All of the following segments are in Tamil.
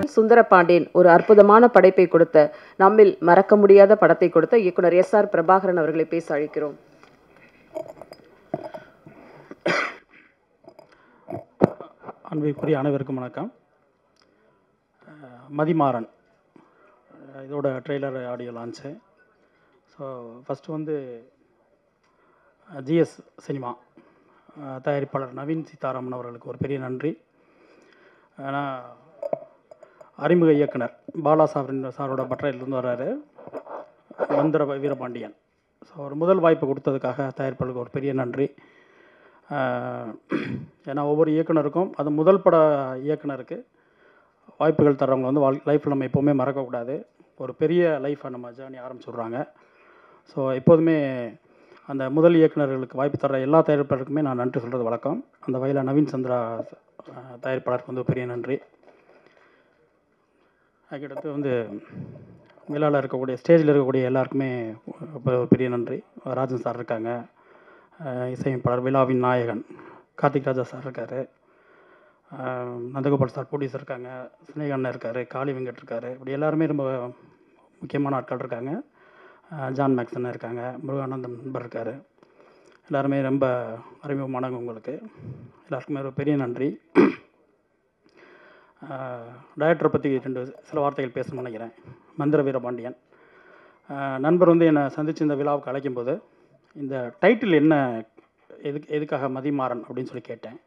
சுந்தரபாண்டியன் ஒரு அற்புதமான படைப்பை கொடுத்த நம்மில் மறக்க முடியாத படத்தை கொடுத்த இயக்குனர் எஸ் ஆர் பிரபாகரன் அவர்களை பேச அழைக்கிறோம் அன்பிற்குரிய அனைவருக்கும் வணக்கம் அஹ் மதிமாறன் அஹ் இதோட trailer audio launch so first வந்து ஜிஎஸ் சினிமா அஹ் தயாரிப்பாளர் நவீன் சீதாராமன் அவர்களுக்கு ஒரு பெரிய நன்றி ஏன்னா அறிமுக இயக்குனர் பாலா சாரின் சாரோட பட்டறையிலேருந்து வர்றாரு மந்திர வீரபாண்டியன் ஸோ ஒரு முதல் வாய்ப்பு கொடுத்ததுக்காக தயாரிப்பாளருக்கு ஒரு பெரிய நன்றி ஆஹ் ஏன்னா ஒவ்வொரு இயக்குனருக்கும் அது முதல் பட இயக்குனருக்கு வாய்ப்புகள் தர்றவங்க வந்து வாழ் லைஃப்பில் நம்ம எப்போவுமே மறக்கக்கூடாது ஒரு பெரிய லைஃப்பை நம்ம ஜேர்னி ஆரம்பிச்சுடுறாங்க ஸோ எப்போதுமே அந்த முதல் இயக்குனர்களுக்கு வாய்ப்பு தர்ற எல்லா தயாரிப்பாளருக்குமே நான் நன்றி சொல்கிறது வழக்கம் அந்த வகையில் நவீன் சந்திரா ஆஹ் தயாரிப்பாளருக்கு வந்து ஒரு பெரிய நன்றி அதுக்கடுத்து வந்து விழாவில் இருக்கக்கூடிய ஸ்டேஜில் இருக்கக்கூடிய எல்லாருக்குமே ஒரு பெரிய நன்றி ராஜன் சார் இருக்காங்க அஹ் இசையமைப்பாளர் விழாவின் நாயகன் கார்த்திக் ராஜா சார் இருக்கார் நந்தகோபால் சார் ப்ரொடியூசர் இருக்காங்க சினேகண்ணன் இருக்கார் காளி வெங்கட் இருக்கார் இப்படி எல்லாருமே ரொம்ப முக்கியமான ஆட்கள் இருக்காங்க அஹ் ஜான் மேக்சன் இருக்காங்க முருகானந்தம் நண்பர் இருக்கார் எல்லாருமே ரொம்ப அறிமுகமானவங்க உங்களுக்கு எல்லாருக்குமே ஒரு பெரிய நன்றி டைரக்டரை பற்றி ரெண்டு சில வார்த்தைகள் பேசணும்னு நினைக்கிறேன் மந்திர வீரபாண்டியன் அஹ் நண்பர் வந்து என்னை சந்தித்து இந்த விழாவுக்கு அழைக்கும்போது இந்த டைட்டில் என்ன எதுக்கு எதுக்காக மதிமாறன் அப்படின்னு சொல்லி கேட்டேன்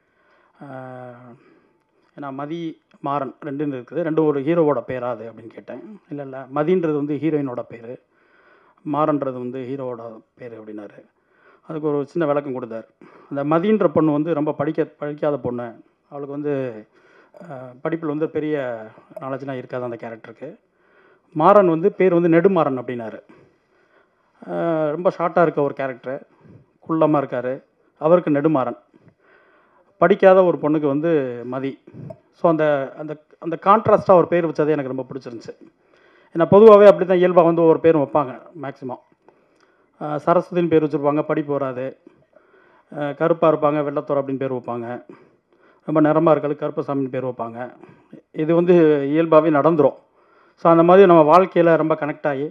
ஆஹ் ஏன்னா மதி மாறன் ரெண்டுன்னு இருக்குது ரெண்டும் ஒரு ஹீரோவோட பேரா அது அப்படின்னு கேட்டேன் இல்லை இல்லை மதின்றது வந்து ஹீரோயினோட பேர் மாறன்றது வந்து ஹீரோவோட பேர் அப்படின்னாரு அதுக்கு ஒரு சின்ன விளக்கம் கொடுத்தார் அந்த மதின்ற பொண்ணு வந்து ரொம்ப படிக்க படிக்காத பொண்ணு அவளுக்கு வந்து படிப்பில் வந்து பெரிய நாலேஜ்லாம் இருக்காது அந்த கேரக்டருக்கு மாறன் வந்து பேர் வந்து நெடுமாறன் அப்படின்னாரு ஆஹ் ரொம்ப ஷார்ட்டாக இருக்க ஒரு கேரக்டரு குள்ளமாக இருக்கார் அவருக்கு நெடுமாறன் படிக்காத ஒரு பொண்ணுக்கு வந்து மதி ஸோ அந்த அந்த அந்த கான்ட்ராஸ்ட்டாக ஒரு பேர் வச்சதே எனக்கு ரொம்ப பிடிச்சிருந்துச்சு ஏன்னா பொதுவாகவே அப்படி தான் இயல்பாக வந்து ஒரு பேர் வைப்பாங்க மேக்ஸிமம் சரஸ்வதின்னு பேர் வச்சுருப்பாங்க படிப்பு வராது கருப்பாக இருப்பாங்க வெள்ளத்தோர் அப்படின்னு பேர் வைப்பாங்க ரொம்ப நிறமாக இருக்காது கருப்பசாமின்னு பேர் வைப்பாங்க இது வந்து இயல்பாகவே நடந்துரும் ஸோ அந்த மாதிரி நம்ம வாழ்க்கையில் ரொம்ப கனெக்ட் ஆகி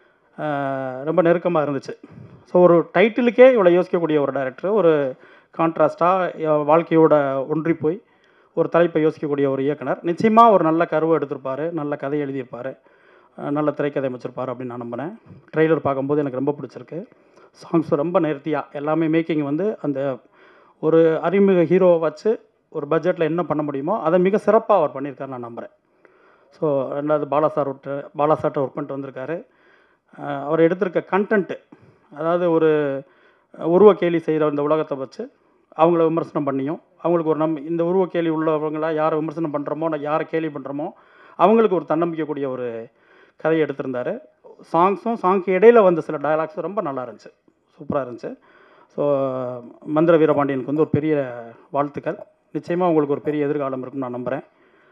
ஆஹ் ரொம்ப நெருக்கமாக இருந்துச்சு ஸோ ஒரு டைட்டிலுக்கே இவ்வளோ யோசிக்கக்கூடிய ஒரு டைரக்டர் ஒரு கான்ட்ராஸ்ட்டாக வாழ்க்கையோட ஒன்றி போய் ஒரு தலைப்பை யோசிக்கக்கூடிய ஒரு இயக்குனர் நிச்சயமாக ஒரு நல்ல கருவை எடுத்திருப்பார் நல்ல கதை எழுதியிருப்பார் ஆஹ் நல்ல திரைக்கதை அமைச்சிருப்பார் அப்படின்னு நான் நம்பினேன் ட்ரெய்லர் பார்க்கும்போது எனக்கு ரொம்ப பிடிச்சிருக்கு சாங்ஸ் ரொம்ப நேர்த்தியாக எல்லாமே மேக்கிங் வந்து அந்த ஒரு அறிமுக ஹீரோவை வச்சு ஒரு பட்ஜெட்டில் என்ன பண்ண முடியுமோ அதை மிக சிறப்பாக அவர் பண்ணியிருக்காரு நான் நம்புகிறேன் ஸோ ரெண்டாவது பாலா சார் விட்டு பாலா சார்ட்ட ஒர்க் பண்ணிட்டு வந்திருக்காரு ஆஹ் அவர் எடுத்திருக்க கண்டென்ட்டு அதாவது ஒரு உருவ கேலி செய்கிற இந்த உலகத்தை வச்சு அவங்கள விமர்சனம் பண்ணியும் அவங்களுக்கு ஒரு நம் இந்த உருவ கேலி உள்ளவங்கள யாரை விமர்சனம் பண்ணுறோமோ நான் யாரை கேலி பண்ணுறோமோ அவங்களுக்கு ஒரு தன்னம்பிக்கை கூடிய ஒரு கதையை எடுத்திருந்தாரு சாங்ஸும் சாங்க்கு இடையில வந்த சில டயலாக்ஸும் ரொம்ப நல்லா இருந்துச்சு சூப்பராக இருந்துச்சு ஸோ மந்திர வீரபாண்டியனுக்கு வந்து ஒரு பெரிய வாழ்த்துக்கள் நிச்சயமாக உங்களுக்கு ஒரு பெரிய எதிர்காலம் இருக்கும்னு நான் நம்புகிறேன்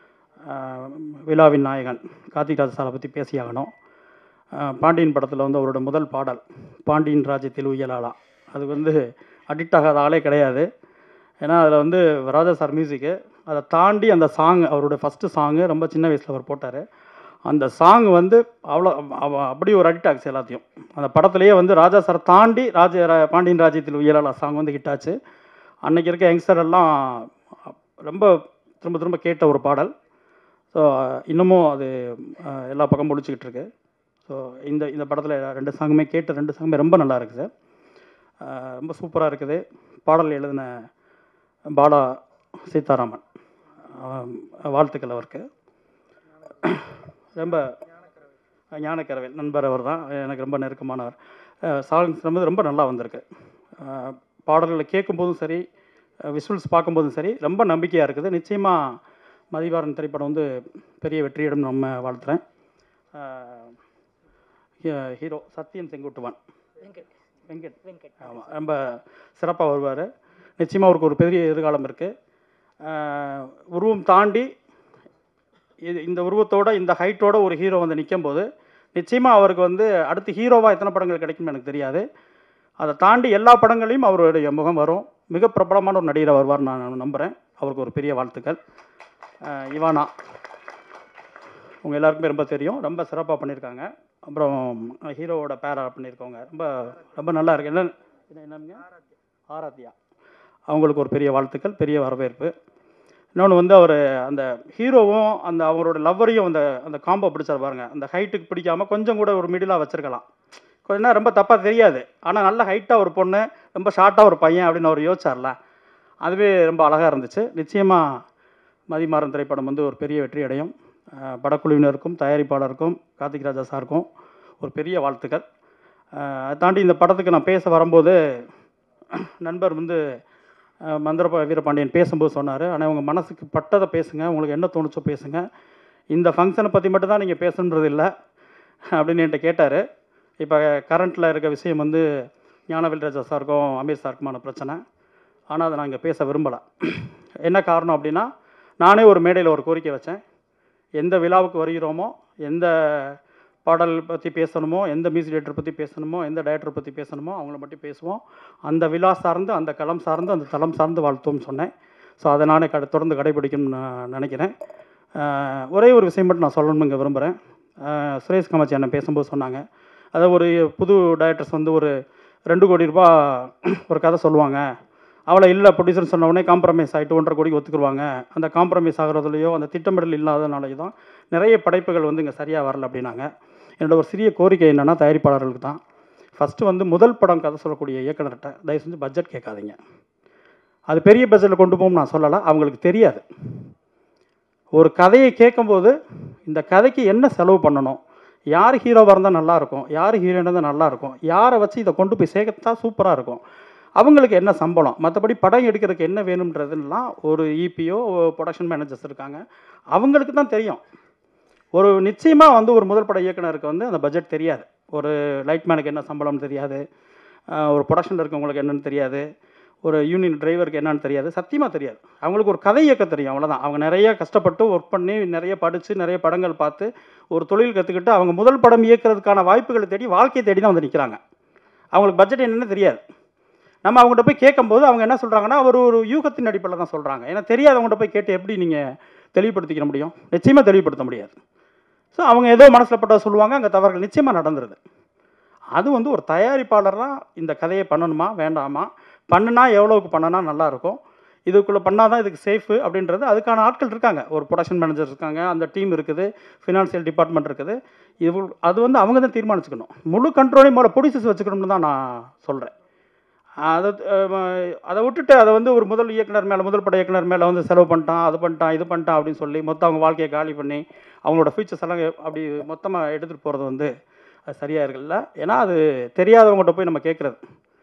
ஆஹ் விழாவின் நாயகன் கார்த்திக் ராஜ் சாரை பற்றி பேசியாகணும் ஆஹ் பாண்டியன் படத்தில் வந்து அவரோட முதல் பாடல் பாண்டியன் ராஜ்யத்தில் உயலாளா அது வந்து அடிக்ட் ஆகாத ஆளே கிடையாது ஏன்னா அதில் வந்து ராஜா சார் மியூசிக்கு அதை தாண்டி அந்த சாங் அவரோட ஃபஸ்ட்டு சாங்கு ரொம்ப சின்ன வயசில் அவர் போட்டார் அந்த சாங் வந்து அவ்வளோ அவ- அப்படி ஒரு அடிக்ட் ஆகுச்சு எல்லாத்தையும் அந்த படத்துலேயே வந்து ராஜா சார் தாண்டி ராஜ ரா- பாண்டியன் ராஜ்யத்தில் உயலாளா சாங் வந்து ஹிட் ஆச்சு அன்னைக்கு இருக்க யங்ஸ்டர் எல்லாம் ரொம்ப திரும்ப திரும்ப கேட்ட ஒரு பாடல் ஸோ இன்னமும் அது அஹ், எல்லா பக்கம் முடிச்சுக்கிட்டு இருக்கு ஸோ இந்த இந்த படத்தில் ரெண்டு சாங்குமே கேட்ட ரெண்டு சாங்குமே ரொம்ப நல்லா இருக்குது சார் அஹ், ரொம்ப சூப்பராக இருக்குது பாடல் எழுதின பாலா சீதாராமன் அஹ், வாழ்த்துக்கள் அவருக்கு ரொம்ப ஞானக்கரவேல் நண்பர் அவர் தான் எனக்கு ரொம்ப நெருக்கமானவர் சாங்ஸ் ரொம்ப ரொம்ப நல்லா வந்திருக்கு அஹ், பாடல்களை கேட்கும்போதும் சரி விஷுவல்ஸ் பார்க்கும்போதும் சரி ரொம்ப நம்பிக்கையாக இருக்குது நிச்சயமாக மதிவாரன் திரைப்படம் வந்து பெரிய வெற்றியிடம் நம்ம வாழ்த்துறேன் ஹீரோ சத்யன் செங்குட்டுவான் வெங்கட் ஆமாம் ரொம்ப சிறப்பாக வருவார் நிச்சயமாக அவருக்கு ஒரு பெரிய எதிர்காலம் இருக்குது உருவம் தாண்டி இது இந்த உருவத்தோட இந்த ஹைட்டோட ஒரு ஹீரோ வந்து நிற்கும்போது நிச்சயமாக அவருக்கு வந்து அடுத்து ஹீரோவாக எத்தனை படங்கள் கிடைக்கும்னு எனக்கு தெரியாது அதை தாண்டி எல்லா படங்களையும் அவருடைய முகம் வரும் மிக பிரபலமான ஒரு நடிகரை வருவார் நான் நம்புகிறேன் அவருக்கு ஒரு பெரிய வாழ்த்துக்கள் அஹ் இவானா உங்கள் எல்லாருக்குமே ரொம்ப தெரியும் ரொம்ப சிறப்பாக பண்ணியிருக்காங்க அப்புறம் ஹீரோவோட பேரா பண்ணியிருக்கவங்க ரொம்ப ரொம்ப நல்லா இருக்கு என்ன என்ன- என்னங்க ஆராத்யா அவங்களுக்கு ஒரு பெரிய வாழ்த்துக்கள் பெரிய வரவேற்பு இன்னொன்று வந்து அவர் அந்த ஹீரோவும் அந்த அவரோட லவ்வரையும் அந்த அந்த காம்போ பிடிச்சார் பாருங்க அந்த ஹைட்டுக்கு பிடிக்காம கொஞ்சம் கூட ஒரு மிடிலாக வச்சிருக்கலாம் கொஞ்சம் ரொம்ப தப்பாக தெரியாது ஆனால் நல்ல ஹைட்டாக ஒரு பொண்ணு ரொம்ப ஷார்ட்டாக ஒரு பையன் அப்படின்னு அவர் யோசிச்சார்ல அதுவே ரொம்ப அழகாக இருந்துச்சு நிச்சயமாக மதிமாறன் திரைப்படம் வந்து ஒரு பெரிய வெற்றி அடையும் அஹ் படக்குழுவினருக்கும் தயாரிப்பாளருக்கும் கார்த்திக் ராஜா சாருக்கும் ஒரு பெரிய வாழ்த்துக்கள் அஹ் அதை தாண்டி இந்த படத்துக்கு நான் பேச வரும்போது நண்பர் வந்து அஹ் மந்திர வீரபாண்டியன் பேசும்போது சொன்னார் ஆனால் உங்கள் மனசுக்கு பட்டதை பேசுங்க உங்களுக்கு என்ன தோணுச்சோ பேசுங்க இந்த ஃபங்க்ஷனை பற்றி மட்டும் தான் நீங்கள் பேசணுன்றது இல்லை அப்படின்னு என்கிட்ட கேட்டார் இப்போ கரண்ட்டில் இருக்க விஷயம் வந்து ஞானவேல் ராஜா சாருக்கும் அமீர் சாருக்குமான பிரச்சனை ஆனால் அதை நான் இங்கே பேச விரும்பலை என்ன காரணம் அப்படின்னா நானே ஒரு மேடையில் ஒரு கோரிக்கை வச்சேன் எந்த விழாவுக்கு வருகிறோமோ எந்த பாடல் பற்றி பேசணுமோ எந்த மியூசிக் டைரக்டர் பற்றி பேசணுமோ எந்த டைரக்டர் பற்றி பேசணுமோ அவங்கள மட்டும் பேசுவோம் அந்த விழா சார்ந்து அந்த களம் சார்ந்து அந்த தளம் சார்ந்து வாழ்த்துவோம்னு சொன்னேன் ஸோ அதை நானே கடை தொடர்ந்து கடைபிடிக்கணும்னு நான் நினைக்கிறேன் ஆஹ் ஒரே ஒரு விஷயம் மட்டும் நான் சொல்லணும்னு இங்கே விரும்புகிறேன் ஆஹ் சுரேஷ் காமாட்சி அண்ணன் பேசும்போது சொன்னாங்க அதாவது ஒரு புது டைரக்டர்ஸ் வந்து ஒரு ரெண்டு கோடி ரூபாய் ஒரு கதை சொல்லுவாங்க அவளை இல்லை ப்ரொடியூசர் சொன்ன உடனே காம்ப்ரமைஸ் ஆகிட்டு ஒன்றரை கோடிக்கு ஒத்துக்குருவாங்க அந்த காம்ப்ரமைஸ் ஆகிறதுலையோ அந்த திட்டமிடல் இல்லாதனாலேயோ தான் நிறைய படைப்புகள் வந்து இங்கே சரியாக வரல அப்படின்னாங்க என்னோட ஒரு சிறிய கோரிக்கை என்னென்னா தயாரிப்பாளர்களுக்கு தான் ஃபஸ்ட்டு வந்து முதல் படம் கதை சொல்லக்கூடிய இயக்குனர்கிட்ட தயவு செஞ்சு பட்ஜெட் கேட்காதீங்க அது பெரிய பட்ஜெட்டில் கொண்டு போகும் நான் சொல்லலை அவங்களுக்கு தெரியாது ஒரு கதையை கேட்கும்போது இந்த கதைக்கு என்ன செலவு பண்ணணும் யார் ஹீரோவாக இருந்தால் நல்லாயிருக்கும் யார் ஹீரோயின் இருந்தால் நல்லாயிருக்கும் யாரை வச்சு இதை கொண்டு போய் சேர்க்கத்தா சூப்பராக இருக்கும் அவங்களுக்கு என்ன சம்பளம் மற்றபடி படம் எடுக்கிறதுக்கு என்ன வேணுன்றதுலாம் ஒரு இபிஓ ப்ரொடக்ஷன் மேனேஜர்ஸ் இருக்காங்க அவங்களுக்கு தான் தெரியும் ஒரு நிச்சயமாக வந்து ஒரு முதல் பட இயக்குனருக்கு வந்து அந்த பட்ஜெட் தெரியாது ஒரு லைட்மேனுக்கு என்ன சம்பளம் தெரியாது ஆஹ் ஒரு ப்ரொடக்ஷனில் இருக்கவங்களுக்கு என்னன்னு தெரியாது ஒரு யூனியன் டிரைவருக்கு என்னன்னு தெரியாது சத்தியமாக தெரியாது அவங்களுக்கு ஒரு கதை இயக்க தெரியும் அவ்வளோதான் அவங்க நிறைய கஷ்டப்பட்டு ஒர்க் பண்ணி நிறைய படித்து நிறைய படங்கள் பார்த்து ஒரு தொழில் கற்றுக்கிட்டு அவங்க முதல் படம் இயக்கிறதுக்கான வாய்ப்புகளை தேடி வாழ்க்கையை தேடி தான் வந்து நிற்கிறாங்க அவங்களுக்கு பட்ஜெட் என்னன்னு தெரியாது நம்ம அவங்ககிட்ட போய் கேட்கும்போது அவங்க என்ன சொல்கிறாங்கன்னா ஒரு ஒரு யூகத்தின் அடிப்படையில் தான் சொல்கிறாங்க ஏன்னா தெரியாதவங்ககிட்ட போய் கேட்டு எப்படி நீங்கள் தெளிவுபடுத்திக்க முடியும் நிச்சயமாக தெளிவுபடுத்த முடியாது ஸோ அவங்க ஏதோ மனசில் பட்டதை சொல்லுவாங்க அங்கே தவறுகள் நிச்சயமாக நடந்துருது அது வந்து ஒரு தயாரிப்பாளராக இந்த கதையை பண்ணணுமா வேண்டாமா பண்ணுனா எவ்வளோவுக்கு பண்ணனா நல்லா இருக்கும் இதுக்குள்ளே பண்ணால் தான் இதுக்கு சேஃபு அப்படின்றது அதுக்கான ஆட்கள் இருக்காங்க ஒரு ப்ரொடக்ஷன் மேனேஜர் இருக்காங்க அந்த டீம் இருக்குது ஃபினான்சியல் டிபார்ட்மெண்ட் இருக்குது இது அது வந்து அவங்க தான் தீர்மானிச்சுக்கணும் முழு கண்ட்ரோலையும் முதல்ல ப்ரொடியூசர்ஸ் வச்சுக்கணும்னு தான் நான் சொல்கிறேன் அதை அஹ், அதை விட்டுட்டு அதை வந்து ஒரு முதல் இயக்குனர் மேலே முதல் பட இயக்குனர் மேலே வந்து செலவு பண்ணிட்டான் அது பண்ணிட்டான் இது பண்ணிட்டான் அப்படின்னு சொல்லி மொத்தம் அவங்க வாழ்க்கையை காலி பண்ணி அவங்களோட ஃபீச்சர்ஸ் எல்லாம் அப்படி மொத்தமாக எடுத்துகிட்டு போகிறது வந்து அது சரியாக இருக்குல்ல ஏன்னா அது தெரியாதவங்ககிட்ட போய் நம்ம கேட்குறது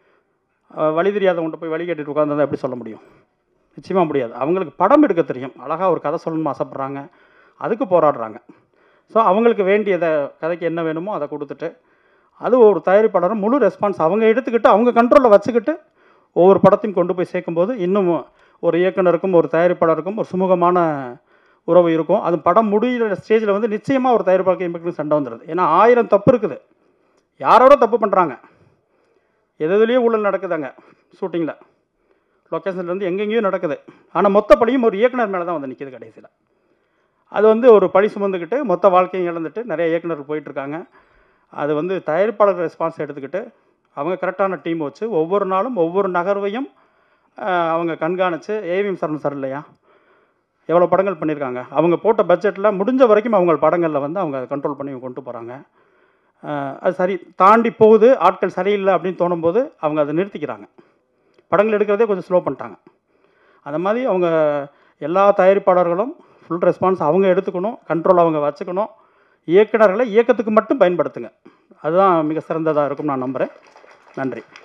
வழி தெரியாதவங்ககிட்ட போய் வழி கேட்டுட்டு உட்காந்து எப்படி சொல்ல முடியும் நிச்சயமாக முடியாது அவங்களுக்கு படம் எடுக்க தெரியும் அழகாக ஒரு கதை சொல்லணும்னு ஆசைப்பட்றாங்க அதுக்கு போராடுறாங்க ஸோ அவங்களுக்கு வேண்டியதை கதைக்கு என்ன வேணுமோ அதை கொடுத்துட்டு அது ஒரு தயாரிப்பாளரும் முழு ரெஸ்பான்ஸ் அவங்க எடுத்துக்கிட்டு அவங்க கண்ட்ரோலில் வச்சுக்கிட்டு ஒவ்வொரு படத்தையும் கொண்டு போய் சேர்க்கும்போது இன்னும் ஒரு இயக்குனருக்கும் ஒரு தயாரிப்பாளருக்கும் ஒரு சுமூகமான உறவு இருக்கும் அது படம் முடிகிற ஸ்டேஜில் வந்து நிச்சயமாக ஒரு தயாரிப்பாளருக்கு இம்பெக்ட் சண்டை வந்துடுது ஏன்னா ஆயிரம் தப்பு இருக்குது யாரோட தப்பு பண்ணுறாங்க எது எதுலேயும் ஊழல் நடக்குதாங்க ஷூட்டிங்கில் லொக்கேஷன்லேருந்து எங்கெங்கேயும் நடக்குது ஆனால் மொத்த பழியும் ஒரு இயக்குனர் மேலே தான் வந்து நிற்கிது கடைசியில் அது வந்து ஒரு பழி சுமந்துக்கிட்டு மொத்த வாழ்க்கையும் இழந்துட்டு நிறைய இயக்குனர் போயிட்டுருக்காங்க அது வந்து தயாரிப்பாளர் ரெஸ்பான்ஸ் எடுத்துக்கிட்டு அவங்க கரெக்டான டீம் வச்சு ஒவ்வொரு நாளும் ஒவ்வொரு நகர்வையும் ஆஹ், அவங்க கண்காணித்து ஏவிஎம் சரண் சார் இல்லையா எவ்வளோ படங்கள் பண்ணியிருக்காங்க அவங்க போட்ட பட்ஜெட்டில் முடிஞ்ச வரைக்கும் அவங்க படங்களில் வந்து அவங்க கண்ட்ரோல் பண்ணி கொண்டு போகிறாங்க அது சரி தாண்டி போகுது ஆட்கள் சரியில்லை அப்படின்னு தோணும்போது அவங்க அதை நிறுத்திக்கிறாங்க படங்கள் எடுக்கிறதே கொஞ்சம் ஸ்லோ பண்ணிட்டாங்க அந்த மாதிரி அவங்க எல்லா தயாரிப்பாளர்களும் ஃபுல் ரெஸ்பான்ஸ் அவங்க எடுத்துக்கணும் கண்ட்ரோல் அவங்க வச்சுக்கணும் இயக்குனர்களை இயக்கத்துக்கு மட்டும் பயன்படுத்துங்க அதுதான் மிக சிறந்ததாக இருக்கும் நான் நம்புகிறேன் நன்றி